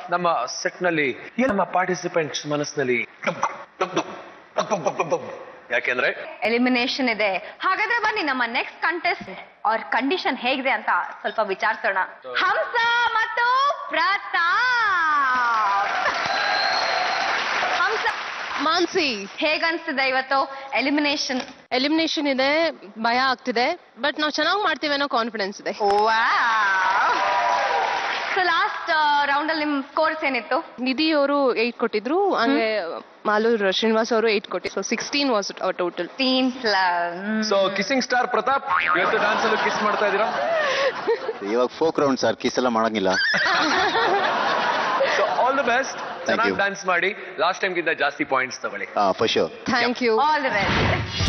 ನಮ್ಮ ಸೆಟ್ ನಲ್ಲಿ ಈ ನಮ್ಮ ಪಾರ್ಟಿಸಿಪೆಂಟ್ಸ್ ಮನಸ್ಸಿನಲ್ಲಿ ಯಾಕೆಂದ್ರೆ ಎಲಿಮಿನೇಷನ್ ಇದೆ ಹಾಗಾದ್ರೆ ಬನ್ನಿ ನಮ್ಮ ನೆಕ್ಸ್ಟ್ ಕಂಟೆಸ್ಟ್ ಅವ್ರ ಕಂಡೀಷನ್ ಹೇಗಿದೆ ಅಂತ ಸ್ವಲ್ಪ ವಿಚಾರಿಸೋಣ ಹಂಸ ಮತ್ತು ಪ್ರತಾಪ್ ಹಂಸ ಮಾನ್ಸಿ ಹೇಗನ್ಸ್ತಿದೆ ಇವತ್ತು ಎಲಿಮಿನೇಷನ್ ಎಲಿಮಿನೇಷನ್ ಇದೆ ಭಯ ಆಗ್ತಿದೆ ಬಟ್ ನಾವು ಚೆನ್ನಾಗಿ ಮಾಡ್ತೀವಿ ಅನ್ನೋ ಕಾನ್ಫಿಡೆನ್ಸ್ ಇದೆ ಸೊ ಲಾಸ್ಟ್ ರೌಂಡ್ ಅಲ್ಲಿ ನಿಮ್ ಸ್ಕೋರ್ಸ್ ಏನಿತ್ತು ನಿಧಿ ಅವರು ಏಟ್ ಕೊಟ್ಟಿದ್ರು ಹಂಗೆ ಮಾಲೂರ್ ಶ್ರೀನಿವಾಸ್ ಅವರು ಏಟ್ ಕೊಟ್ಟಿದ್ರು so sixteen was total teen so kissing star Pratap ಇವತ್ತು ಡಾನ್ಸ್ ಅಲ್ಲಿ ಕಿಸ್ ಮಾಡ್ತಾ ಇದೀರಾ ಇವಾಗ ಫೋಕ್ ರೌಂಡ್ ಸರ್ ಕಿಸ್ ಎಲ್ಲ ಮಾಡಂಗಿಲ್ಲ so all the best Thank ಚೆನ್ನಾಗಿ you. ಡಾನ್ಸ್ ಮಾಡಿ ಲಾಸ್ಟ್ ಟೈಮ್ ಗಿಂತ ಜಾಸ್ತಿ ಪಾಯಿಂಟ್ಸ್ ತಗೊಳ್ಳಿ for sure thank you all the best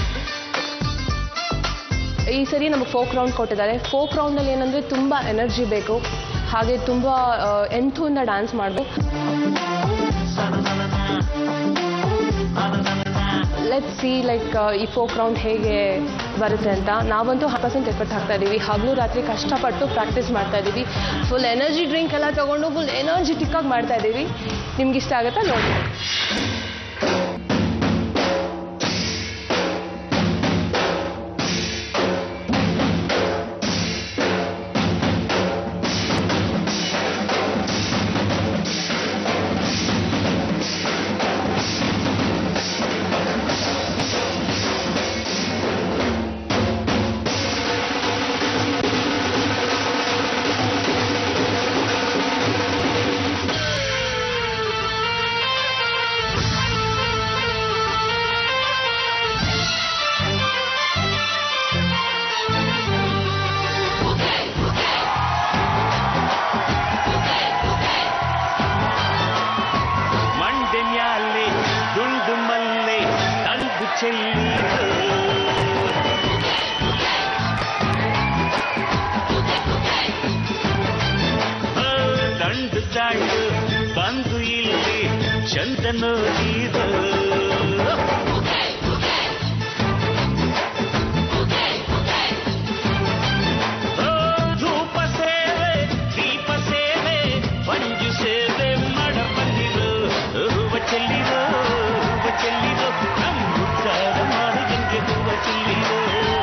ಈ ಸರಿ ನಮಗೆ ಫೋಕ್ ರೌಂಡ್ ಕೊಟ್ಟಿದ್ದಾರೆ ಫೋಕ್ ರೌಂಡಲ್ಲಿ ಏನಂದ್ರೆ ತುಂಬಾ ಎನರ್ಜಿ ಬೇಕು ಹಾಗೆ ತುಂಬಾ ಎಂಥೂಯಿಂದ ಡ್ಯಾನ್ಸ್ ಮಾಡಬೇಕು ಲೆಟ್ ಸಿ ಲೈಕ್ ಈ ಫೋಕ್ ರೌಂಡ್ ಹೇಗೆ ಬರುತ್ತೆ ಅಂತ ನಾವಂತೂ ಪರ್ಸೆಂಟ್ ಎಫರ್ಟ್ ಹಾಕ್ತಾ ಇದ್ದೀವಿ ಹಗಲು ರಾತ್ರಿ ಕಷ್ಟಪಟ್ಟು ಪ್ರಾಕ್ಟೀಸ್ ಮಾಡ್ತಾ ಇದ್ದೀವಿ ಫುಲ್ ಎನರ್ಜಿ ಡ್ರಿಂಕ್ ಎಲ್ಲ ತಗೊಂಡು ಫುಲ್ ಎನರ್ಜಿಟಿಕ್ ಆಗಿ ಮಾಡ್ತಾ ಇದ್ದೀವಿ ನಿಮ್ಗೆ ಇಷ್ಟ ಆಗುತ್ತಾ ನೋಡಿ ಮಂಡೆ ಮ್ಯಾಲೆ ದುಂಡು ಮಲ್ಲೆ ತಂದು ಚೆಲ್ಲಿ ದಂಡು ಚಾಂಡು ಬಂದು ಇಲ್ಲಿ ಚಂದ ನೋಡಿದ ಧೂಪ ಸೇವೆ ದೀಪ ಸೇವೆ ಪಂಜು ಸೇವೆ ಮಾಡ ಬಂದಿರು ಹೂವ ಚೆಲ್ಲಿರೋ ಹೂವ ಚೆಲ್ಲಿರೋ ನಮ್ಮ ಉಚ್ಚಾರ ಮಾಡಿದಂಗೆ ಹೂವ ಚೆಲ್ಲಿರೋ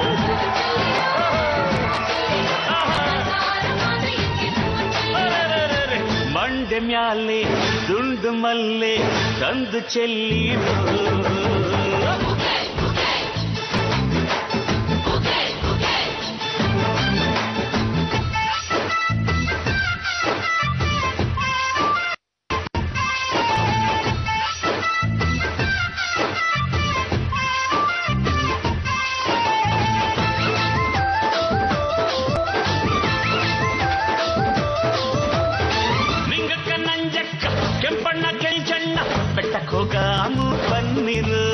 ಅರೆರೆರೆರೆ. ಮಂಡೆ ಮ್ಯಾಲೆ ದುಂಡು ಮಲ್ಲೆ ತಂದು ಚೆಲ್ಲಿರೋ ನಿಂಗಕ್ಕ ನಂಜಕ್ಕ ಕೆಂಪಣ್ಣ ಕೆಂಚಣ್ಣ ಬೆಟ್ಟಕ್ಕೆ ಹೋಗಾಮು ಬನ್ನಿರು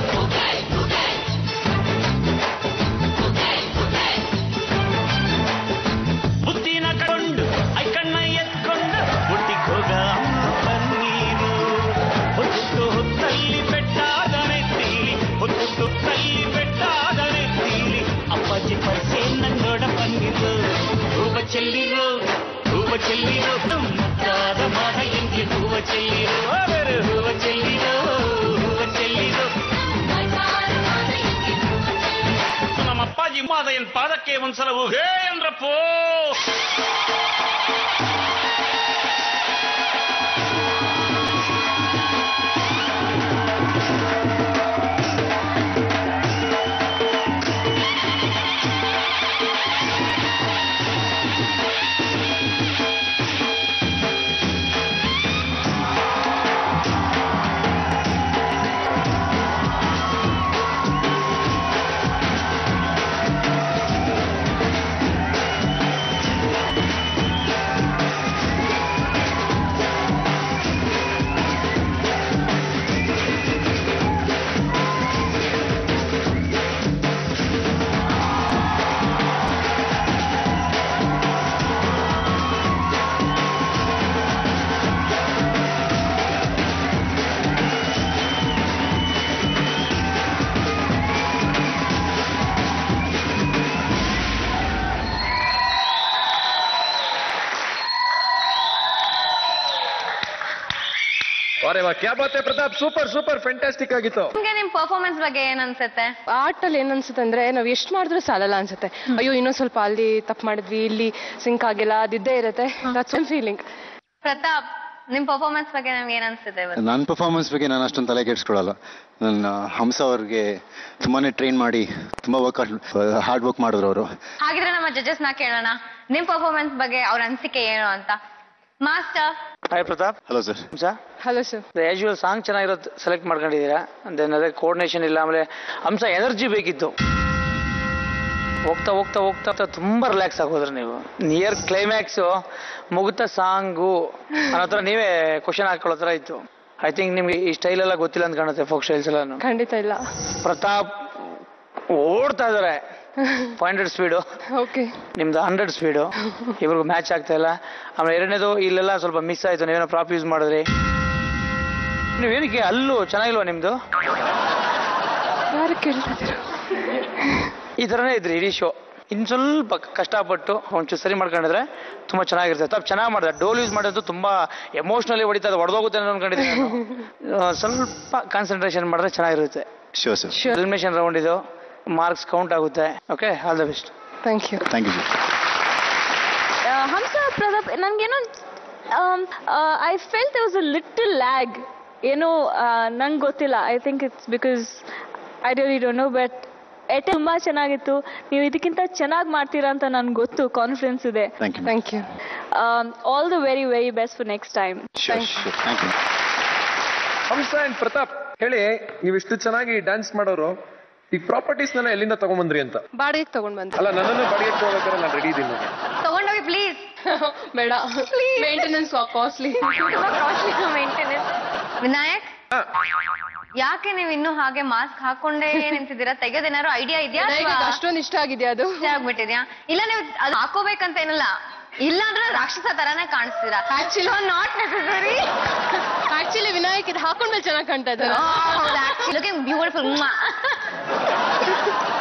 ಬುದ್ಧಿನ ಕೊಂಡು ಐಕಣ್ಣ ಎತ್ಕೊಂಡು ಹುಟ್ಟಿಗೆ ಹೋಗಾಮು ಬನ್ನಿರು ಹೊತ್ತು ಹೊತ್ತಲ್ಲಿ ಬೆಟ್ಟಾದನೆ ತೀಲಿ ಹೊತ್ತು ಹೊತ್ತಲ್ಲಿ ಬೆಟ್ಟಾದನೆ ತೀಲಿ ಅಪ್ಪಾಜಿ ಪರ್ಸೆ ನೋಡ ಬಂದಿರು ಹೂವ ಚೆಲ್ಲಿರು ಹೂವ ಚೆಲ್ಲಿರು ಮುದ್ದಾದ ಮಾಡ ಎಂಗೆ ಹೂವ ಚೆಲ್ಲಿರು ಅವರು ಹೂವ ಚೆಲ್ಲಿರು ಹೂವ ಚೆಲ್ಲಿರು ನಮ್ಮ ಅಪ್ಪಾಜಿ ಮಾದಯ್ಯನ ಪಾದಕ್ಕೆ ಒಂದ್ಸಲ ಹೇ ಅಂದ್ರಪ್ಪೋ ಅರೆ ವಾ ಕ್ಯಾ ಬಾತ್ ಹೈ ಪ್ರತಾಪ್ ಸೂಪರ್ ಸೂಪರ್ ಫ್ಯಾಂಟಾಸ್ಟಿಕ್ ಆಗಿತ್ತು ನಿಮ್ಗೆ ನಿಮ್ ಪರ್ಫಾರ್ಮೆನ್ಸ್ ಬಗ್ಗೆ ಏನ್ ಅನ್ಸುತ್ತೆ ಆರ್ಟಲ್ಲಿ ಏನ್ ಅನ್ಸುತ್ತೆ ಅಂದ್ರೆ ನಾವು ಎಷ್ಟು ಮಾಡಿದ್ರೂ ಸಾಲಲ್ಲ ಅನ್ಸುತ್ತೆ ಅಯ್ಯೋ ಇನ್ನೊಂದ್ ಸ್ವಲ್ಪ ಅಲ್ಲಿ ತಪ್ಪು ಮಾಡಿದ್ವಿ ಇಲ್ಲಿ ಸಿಂಕ್ ಆಗಿಲ್ಲ ಅದಿದ್ದೇ ಇರುತ್ತೆ ದಟ್ಸ್ ಒನ್ ಫೀಲಿಂಗ್ ಪ್ರತಾಪ್ ನಿಮ್ ಪರ್ಫಾರ್ಮೆನ್ಸ್ ಬಗ್ಗೆ ನಮ್ಗೆ ಏನ್ ಅನ್ಸುತ್ತೆ ಇವತ್ತು ನನ್ನ ಪರ್ಫಾರ್ಮೆನ್ಸ್ ಬಗ್ಗೆ ನಾನು ಅಷ್ಟೊಂದು ತಲೆ ಕೆಡಿಸ್ಕೊಳಲ್ಲ ನನ್ನ ಹಂಸ ಅವ್ರಿಗೆ ತುಂಬಾನೇ ಟ್ರೈನ್ ಮಾಡಿ ತುಂಬಾ ವರ್ಕ್ ಹಾರ್ಡ್ ವರ್ಕ್ ಮಾಡಿದ್ರು ಅವರು ಹಾಗಿದ್ರೆ ನಮ್ಮ ಜಡ್ಜಸ್ ನ ಕೇಳೋಣ ನಿಮ್ ಪರ್ಫಾರ್ಮೆನ್ಸ್ ಬಗ್ಗೆ ಅವ್ರ ಅನಿಸಿಕೆ ಏನು ಅಂತ master hi Pratap hello sir sir hello sir usual song ಚೆನ್ನಾಗಿರೋದು ಸೆಲೆಕ್ಟ್ ಮಾಡ್ಕೊಂಡಿದ್ದೀರಾ ದೆನ್ ಅದೇ ಕೋರ್ಡಿನೇಷನ್ ಇಲ್ಲ ಆಮೇಲೆ ಅಂಶ ಎನರ್ಜಿ ಬೇಕಿತ್ತು ಹೋಗ್ತಾ ಹೋಗ್ತಾ ಹೋಗ್ತಾ ಹೋಗ್ತಾ ತುಂಬಾ ರಿಲ್ಯಾಕ್ಸ್ ಆಗೋದ್ರಿ ನೀವು ನಿಯರ್ ಕ್ಲೈಮ್ಯಾಕ್ಸು ಮುಗಿತ ಸಾಂಗು ಅನ್ನೋ ಥರ ನೀವೇ ಕ್ವಶನ್ ಹಾಕೊಳ್ಳೋ ಥರ ಇತ್ತು ಐ ಥಿಂಕ್ ನಿಮ್ಗೆ ಈ ಸ್ಟೈಲ್ ಎಲ್ಲ ಗೊತ್ತಿಲ್ಲ ಅಂತ ಕಾಣುತ್ತೆ ಫೋಕ್ ಸ್ಟೈಲ್ಸ್ ಎಲ್ಲ ಖಂಡಿತ ಇಲ್ಲ ಪ್ರತಾಪ್ ಓಡ್ತಾ ಇದಾರೆ ಫೈವ್ ಹಂಡ್ರೆಡ್ ಸ್ಪೀಡು ಓಕೆ ನಿಮ್ದು ಹಂಡ್ರೆಡ್ ಸ್ಪೀಡು ಇವ್ರಿಗೂ ಮ್ಯಾಚ್ ಆಗ್ತಾ ಇಲ್ಲ ಆಮೇಲೆ ಎರಡನೇದು ಇಲ್ಲೆಲ್ಲ ಸ್ವಲ್ಪ ಮಿಸ್ ಆಯ್ತು ನೀವೇನೋ ಪ್ರಾಪ್ ಯೂಸ್ ಮಾಡಿದ್ರಿ ನೀವೇನಕ್ಕೆ ಅಲ್ಲೂ ಚೆನ್ನಾಗಿಲ್ವಾ ನಿಮ್ದು ಯಾರು ಕೇಳ್ತಿದ್ದೀರಾ ಈ ಥರನೇ ಇದ್ರಿ ಇಡೀ ಶೋ ಇನ್ನು ಸ್ವಲ್ಪ ಕಷ್ಟಪಟ್ಟು ಒಂಚೂರು ಸರಿ ಮಾಡ್ಕೊಂಡಿದ್ರೆ ತುಂಬಾ ಚೆನ್ನಾಗಿರ್ತದೆ ತಪ್ಪು ಚೆನ್ನಾಗಿ ಮಾಡಿದೆ ಡೋಲ್ ಯೂಸ್ ಮಾಡೋದು ತುಂಬಾ ಎಮೋಷ್ನಲಿ ಹೊಡಿತಾ ಇದೆ ಹೊಡೆದೋಗುತ್ತೆ ಅಂತ ಅನ್ಕೊಂಡಿದ್ದೀನಿ ನಾನು. ಆ, ಸ್ವಲ್ಪ ಕಾನ್ಸಂಟ್ರೇಷನ್ ಮಾಡಿದ್ರೆ ಚೆನ್ನಾಗಿರುತ್ತೆ ಶೋರ್ ಸರ್ ಎಲಿಮಿನೇಷನ್ ರೌಂಡ್ ಇದು ಮಾರ್ಕ್ಸ್ ಕೌಂಟ್ ಆಗುತ್ತೆ okay all the best thank you thank you sir Hamsa Pratap ನನಗೇನೋ I felt the was a little lag ಏನೋ ನಂಗೆ ಗೊತ್ತಿಲ್ಲ I think it's because I really don't know but ಎಟೆ ತುಂಬ ಚೆನ್ನಾಗಿತ್ತು ನೀವು ಇದಕ್ಕಿಂತ ಚೆನ್ನಾಗಿ ಮಾಡ್ತೀರಾ ಅಂತ ನನ್ಗೆ ಗೊತ್ತು ಕಾನ್ಫಿಡೆನ್ಸ್ ಇದೆ thank you thank you all the very very best for next time sure sure thank you Hamsa and Pratap ಹೇಳಿ ನೀವು ಇಷ್ಟು ಚೆನ್ನಾಗಿ ಡ್ಯಾನ್ಸ್ ಮಾಡೋರು ಈ ಪ್ರಾಪರ್ಟೀಸ್ ನೆಲ್ಲ ಎಲ್ಲಿಂದ ತಗೊಂಬಂದ್ರಿ ಅಂತ ಬಾಡಿಗೆ ತಗೊಂಡ್ ಬಂದೆ ಅಲ್ಲ ನನ್ನನ್ನು ಬಾಡಿಗೆ ಹೋಗ್ಬೇಕಾದ್ರೆ ನಾನು ರೆಡಿ ಇದ್ದೀನಿ ತಗೊಂಡೋಗಿ ಪ್ಲೀಸ್ ಬೇಡ ಮೇಂಟೆನೆನ್ಸ್ ಕಾಸ್ಟ್ಲಿ ಮೇಂಟೆನೆನ್ಸ್ ವಿನಾಯಕ್ ಹಾ. ಯಾಕೆ ನೀವು ಇನ್ನೂ ಹಾಗೆ ಮಾಸ್ಕ್ ಹಾಕೊಂಡೇ ನಿಂತಿದ್ದೀರಾ ತೆಗೆದೇನಾದ್ರು ಐಡಿಯಾ ಇದೆಯಾ ಅಷ್ಟೊಂದು ಇಷ್ಟ ಆಗಿದೆ ಅದು ಆಗ್ಬಿಟ್ಟಿದ್ಯಾ ಇಲ್ಲ ನೀವು ಅದು ಹಾಕೋಬೇಕಂತ ಏನಿಲ್ಲ ಇಲ್ಲ ಅಂದ್ರೆ ರಾಕ್ಷಸ ತರಾನೇ ಕಾಣಿಸ್ತೀರಾ Actually- not necessary actually Vinayak ಇದು ಹಾಕೊಂಡ್ಮೇಲೆ ಚೆನ್ನಾಗಿ ಕಾಣ್ತಾ ಇದ್ದಾರೆ ಲುಕಿಂಗ್ ಬ್ಯೂಟಿಫುಲ್